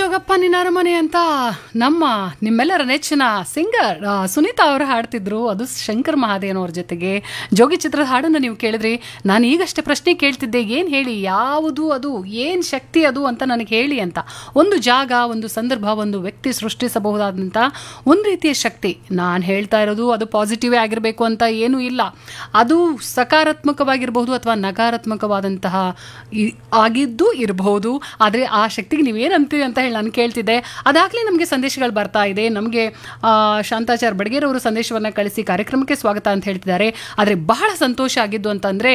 ಜೋಗಪ್ಪ ನಿನ್ನಾರ ಮನೆ ಅಂತ ನಮ್ಮ ನಿಮ್ಮೆಲ್ಲರ ನೆಚ್ಚಿನ ಸಿಂಗರ್ ಆ, ಸುನೀತಾ ಅವರು ಹಾಡ್ತಿದ್ರು ಅದು ಶಂಕರ್ ಮಹಾದೇವನ್ ಅವ್ರ ಜೊತೆಗೆ ಜೋಗಿ ಚಿತ್ರದ ಹಾಡನ್ನು ನೀವು ಕೇಳಿದ್ರಿ ನಾನು ಈಗಷ್ಟೇ ಪ್ರಶ್ನೆ ಕೇಳ್ತಿದ್ದೆ ಏನು ಹೇಳಿ ಯಾವುದು ಅದು ಏನು ಶಕ್ತಿ ಅದು ಅಂತ ನನಗೆ ಹೇಳಿ ಅಂತ ಒಂದು ಜಾಗ ಒಂದು ಸಂದರ್ಭ ಒಂದು ವ್ಯಕ್ತಿ ಸೃಷ್ಟಿಸಬಹುದಾದಂಥ ಒಂದು ರೀತಿಯ ಶಕ್ತಿ ನಾನು ಹೇಳ್ತಾ ಇರೋದು ಅದು ಪಾಸಿಟಿವೇ ಆಗಿರಬೇಕು ಅಂತ ಏನೂ ಇಲ್ಲ ಅದು ಸಕಾರಾತ್ಮಕವಾಗಿರಬಹುದು ಅಥವಾ ನಕಾರಾತ್ಮಕವಾದಂತಹ ಇ- ಆಗಿದ್ದು ಇರಬಹುದು ಆದರೆ ಆ ಶಕ್ತಿಗೆ ನೀವೇನಂತೀರಿ ಅಂತ ಹೇಳಿ ನಾನು ಕೇಳ್ತಿದ್ದೆ ಅದಾಗಲೇ ನಮಗೆ ಸಂದೇಶಗಳು ಬರ್ತಾ ಇದೆ ನಮಗೆ ಶಾಂತಾಚಾರ್ ಬಡಗೇರ್ ಅವರು ಸಂದೇಶವನ್ನು ಕಳಿಸಿ ಕಾರ್ಯಕ್ರಮಕ್ಕೆ ಸ್ವಾಗತ ಅಂತ ಹೇಳ್ತಿದ್ದಾರೆ ಆದರೆ ಬಹಳ ಸಂತೋಷ ಆಗಿದ್ದು ಅಂತಂದರೆ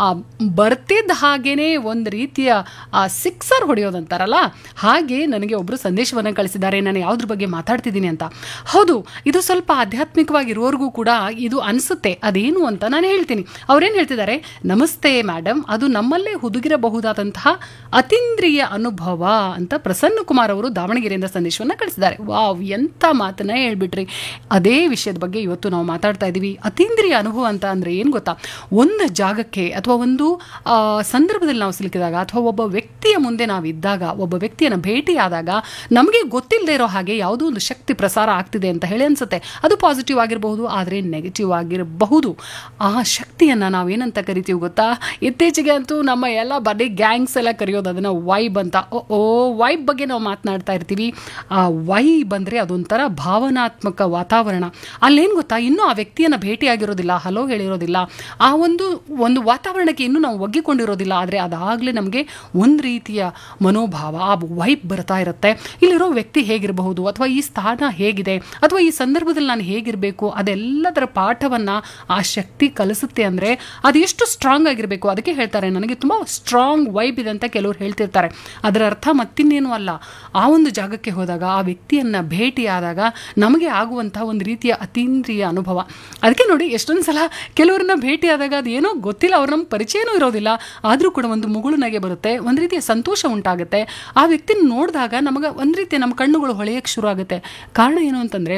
ಬರ್ತಿದ್ದ ಹಾಗೇನೆ ಒಂದು ರೀತಿಯ ಸಿಕ್ಸರ್ ಹೊಡೆಯೋದಂತಾರಲ್ಲ ಹಾಗೆ ನನಗೆ ಒಬ್ಬರು ಸಂದೇಶವನ್ನು ಕಳಿಸಿದ್ದಾರೆ ನಾನು ಯಾವುದ್ರ ಬಗ್ಗೆ ಮಾತಾಡ್ತಿದ್ದೀನಿ ಅಂತ ಹೌದು ಇದು ಸ್ವಲ್ಪ ಆಧ್ಯಾತ್ಮಿಕವಾಗಿರೋರ್ಗೂ ಕೂಡ ಇದು ಅನಿಸುತ್ತೆ ಅದೇನು ಅಂತ ನಾನು ಹೇಳ್ತೀನಿ ಅವ್ರೇನು ಹೇಳ್ತಿದ್ದಾರೆ ನಮಸ್ತೆ ಮೇಡಮ್ ಅದು ನಮ್ಮಲ್ಲೇ ಹುದುಗಿರಬಹುದಾದಂತಹ ಅತೀಂದ್ರಿಯ ಅನುಭವ ಅಂತ ಪ್ರಸನ್ನ ಕುಮಾರ್ ಅವರು ದಾವಣಗೆರೆಯಿಂದ ಸಂದೇಶವನ್ನು ಕಳಿಸಿದ್ದಾರೆ ವಾವ್ ಎಂಥ ಮಾತನ್ನ ಹೇಳ್ಬಿಟ್ರಿ ಅದೇ ವಿಷಯದ ಬಗ್ಗೆ ಇವತ್ತು ನಾವು ಮಾತಾಡ್ತಾ ಇದ್ದೀವಿ ಅತೀಂದ್ರಿಯ ಅನುಭವ ಅಂತ ಅಂದರೆ ಏನು ಗೊತ್ತಾ ಒಂದು ಜಾಗಕ್ಕೆ ಅಥವಾ ಒಂದು ಆ, ಸಂದರ್ಭದಲ್ಲಿ ನಾವು ಸಿಲುಕಿದಾಗ ಅಥವಾ ಒಬ್ಬ ವ್ಯಕ್ತಿಯ ಮುಂದೆ ನಾವು ಇದ್ದಾಗ ಒಬ್ಬ ವ್ಯಕ್ತಿಯನ್ನು ಭೇಟಿಯಾದಾಗ ನಮಗೆ ಗೊತ್ತಿಲ್ಲದೆ ಇರೋ ಹಾಗೆ ಯಾವುದೋ ಒಂದು ಶಕ್ತಿ ಪ್ರಸಾರ ಆಗ್ತಿದೆ ಅಂತ ಹೇಳಿ ಅನ್ಸುತ್ತೆ ಅದು ಪಾಸಿಟಿವ್ ಆಗಿರಬಹುದು ಆದರೆ ನೆಗೆಟಿವ್ ಆಗಿರಬಹುದು ಆ ಶಕ್ತಿಯನ್ನು ನಾವೇನಂತ ಕರಿತೀವಿ ಗೊತ್ತಾ ಇತ್ತೀಚೆಗೆ ಅಂತೂ ನಮ್ಮ ಎಲ್ಲ ಬರೀ ಗ್ಯಾಂಗ್ಸ್ ಎಲ್ಲ ಕರೆಯೋದು ಅದನ್ನು ವೈಬ್ ಅಂತ ಓ ಓ ವೈಬ್ ಬಗ್ಗೆ ನಾವು ಮಾತನಾಡ್ತಾ ಇರ್ತೀವಿ ಆ ವೈಬ್ ಅಂದರೆ ಅದೊಂಥರ ಭಾವನಾತ್ಮಕ ವಾತಾವರಣ ಅಲ್ಲೇನು ಗೊತ್ತಾ ಇನ್ನೂ ಆ ವ್ಯಕ್ತಿಯನ್ನು ಭೇಟಿಯಾಗಿರೋದಿಲ್ಲ ಹಲೋ ಹೇಳಿರೋದಿಲ್ಲ ಆ ಒಂದು ಒಂದು ವಾತಾವರಣಕ್ಕೆ ಇನ್ನೂ ನಾವು ಒಗ್ಗಿಕೊಂಡಿರೋದಿಲ್ಲ ಆದರೆ ಅದಾಗಲೇ ನಮಗೆ ಒಂದು ರೀತಿಯ ಮನೋಭಾವ ಆ ವೈಬ್ ಬರ್ತಾ ಇರುತ್ತೆ ಇಲ್ಲಿರೋ ವ್ಯಕ್ತಿ ಹೇಗಿರಬಹುದು ಅಥವಾ ಈ ಸ್ಥಾನ ಹೇಗಿದೆ ಅಥವಾ ಈ ಸಂದರ್ಭದಲ್ಲಿ ನಾನು ಹೇಗಿರಬೇಕು ಅದೆಲ್ಲದರ ಪಾಠವನ್ನು ಆ ಶಕ್ತಿ ಕಲಿಸುತ್ತೆ ಅಂದರೆ ಅದು ಎಷ್ಟು ಸ್ಟ್ರಾಂಗ್ ಆಗಿರಬೇಕು ಅದಕ್ಕೆ ಹೇಳ್ತಾರೆ ನನಗೆ ತುಂಬ ಸ್ಟ್ರಾಂಗ್ ವೈಬ್ ಇದೆ ಅಂತ ಕೆಲವರು ಹೇಳ್ತಿರ್ತಾರೆ ಅದರ ಅರ್ಥ ಮತ್ತಿನ್ನೇನು ಅಲ್ಲ ಆ ಒಂದು ಜಾಗಕ್ಕೆ ಹೋದಾಗ ಆ ವ್ಯಕ್ತಿಯನ್ನು ಭೇಟಿಯಾದಾಗ ನಮಗೆ ಆಗುವಂತಹ ಒಂದು ರೀತಿಯ ಅತೀಂದ್ರಿಯ ಅನುಭವ ಅದಕ್ಕೆ ನೋಡಿ ಎಷ್ಟೊಂದು ಸಲ ಕೆಲವ್ರನ್ನ ಭೇಟಿಯಾದಾಗ ಅದು ಏನೋ ಗೊತ್ತಿಲ್ಲ ಅವ್ರ ನಮ್ಮ ಪರಿಚಯನೂ ಇರೋದಿಲ್ಲ ಆದರೂ ಕೂಡ ಒಂದು ಮುಗುಳು ನಗೆ ಬರುತ್ತೆ ಒಂದು ರೀತಿಯ ಸಂತೋಷ ಉಂಟಾಗುತ್ತೆ ಆ ವ್ಯಕ್ತಿನ ನೋಡಿದಾಗ ನಮಗೆ ಒಂದು ರೀತಿಯ ನಮ್ಮ ಕಣ್ಣುಗಳು ಹೊಳೆಯಕ್ಕೆ ಶುರು ಆಗುತ್ತೆ ಕಾರಣ ಏನು ಅಂತಂದರೆ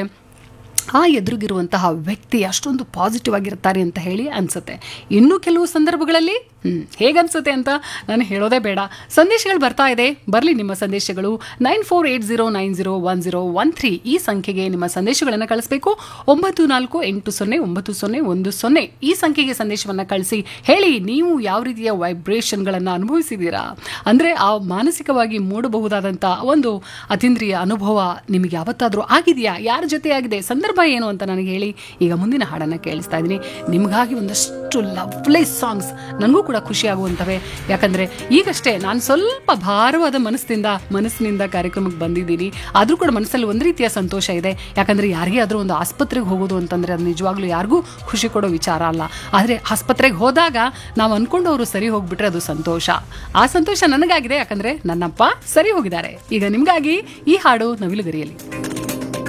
ಆ ಎದುರಿಗಿರುವಂತಹ ವ್ಯಕ್ತಿ ಅಷ್ಟೊಂದು ಪಾಸಿಟಿವ್ ಆಗಿರ್ತಾರೆ ಅಂತ ಹೇಳಿ ಅನಿಸುತ್ತೆ ಇನ್ನು ಕೆಲವು ಸಂದರ್ಭಗಳಲ್ಲಿ ಹ್ಮ್, ಹೇಗನ್ಸುತ್ತೆ ಅಂತ ನಾನು ಹೇಳೋದೇ ಬೇಡ ಸಂದೇಶಗಳು ಬರ್ತಾ ಇದೆ ಬರಲಿ ನಿಮ್ಮ ಸಂದೇಶಗಳು nine four eight zero nine zero one zero one three ಈ ಸಂಖ್ಯೆಗೆ ನಿಮ್ಮ ಸಂದೇಶಗಳನ್ನು ಕಳಿಸ್ಬೇಕು ಒಂಬತ್ತು ನಾಲ್ಕು ಎಂಟು ಸೊನ್ನೆ ಒಂಬತ್ತು ಸೊನ್ನೆ ಒಂದು ಸೊನ್ನೆ ಈ ಸಂಖ್ಯೆಗೆ ಸಂದೇಶವನ್ನು ಕಳಿಸಿ ಹೇಳಿ ನೀವು ಯಾವ ರೀತಿಯ ವೈಬ್ರೇಷನ್ಗಳನ್ನು ಅನುಭವಿಸಿದ್ದೀರಾ ಅಂದರೆ ಆ ಮಾನಸಿಕವಾಗಿ ಮೂಡಬಹುದಾದಂಥ ಒಂದು ಅತೀಂದ್ರಿಯ ಅನುಭವ ನಿಮಗೆ ಯಾವತ್ತಾದರೂ ಆಗಿದೆಯಾ ಯಾರ ಜೊತೆ ಆಗಿದೆ ಸಂದರ್ಭ ಏನು ಅಂತ ನನಗೆ ಹೇಳಿ ಈಗ ಮುಂದಿನ ಹಾಡನ್ನು ಕೇಳಿಸ್ತಾ ಇದ್ದೀನಿ ನಿಮಗಾಗಿ ಒಂದಷ್ಟು ಲವ್ಲಿ ಸಾಂಗ್ಸ್ ನನಗೂ ಕೂಡ ಖುಷಿ ಆಗುವಂಥವೆ ಯಾಕಂದರೆ ಈಗಷ್ಟೇ ನಾನು ಸ್ವಲ್ಪ ಭಾರವಾದ ಮನಸ್ಸಿನಿಂದ ಮನಸ್ಸಿನಿಂದ ಕಾರ್ಯಕ್ರಮಕ್ಕೆ ಬಂದಿದ್ದೀನಿ ಆದರೂ ಕೂಡ ಮನಸ್ಸಲ್ಲಿ ಒಂದು ರೀತಿಯ ಸಂತೋಷ ಇದೆ ಯಾಕಂದರೆ ಯಾರಿಗೇ ಆದರೂ ಒಂದು ಆಸ್ಪತ್ರೆಗೆ ಹೋಗೋದು ಅಂತಂದರೆ ಅದು ನಿಜವಾಗ್ಲೂ ಯಾರಿಗೂ ಖುಷಿ ಕೊಡೋ ವಿಚಾರ ಅಲ್ಲ ಆದರೆ ಆಸ್ಪತ್ರೆಗೆ ಹೋದಾಗ ನಾವು ಅಂದ್ಕೊಂಡವರು ಸರಿ ಹೋಗ್ಬಿಟ್ರೆ ಅದು ಸಂತೋಷ ಆ ಸಂತೋಷ ನನಗಾಗಿದೆ ಯಾಕಂದರೆ ನನ್ನಪ್ಪ ಸರಿ ಹೋಗಿದ್ದಾರೆ ಈಗ ನಿಮಗಾಗಿ ಈ ಹಾಡು ನವಿಲುಗರಿಯಲ್ಲಿ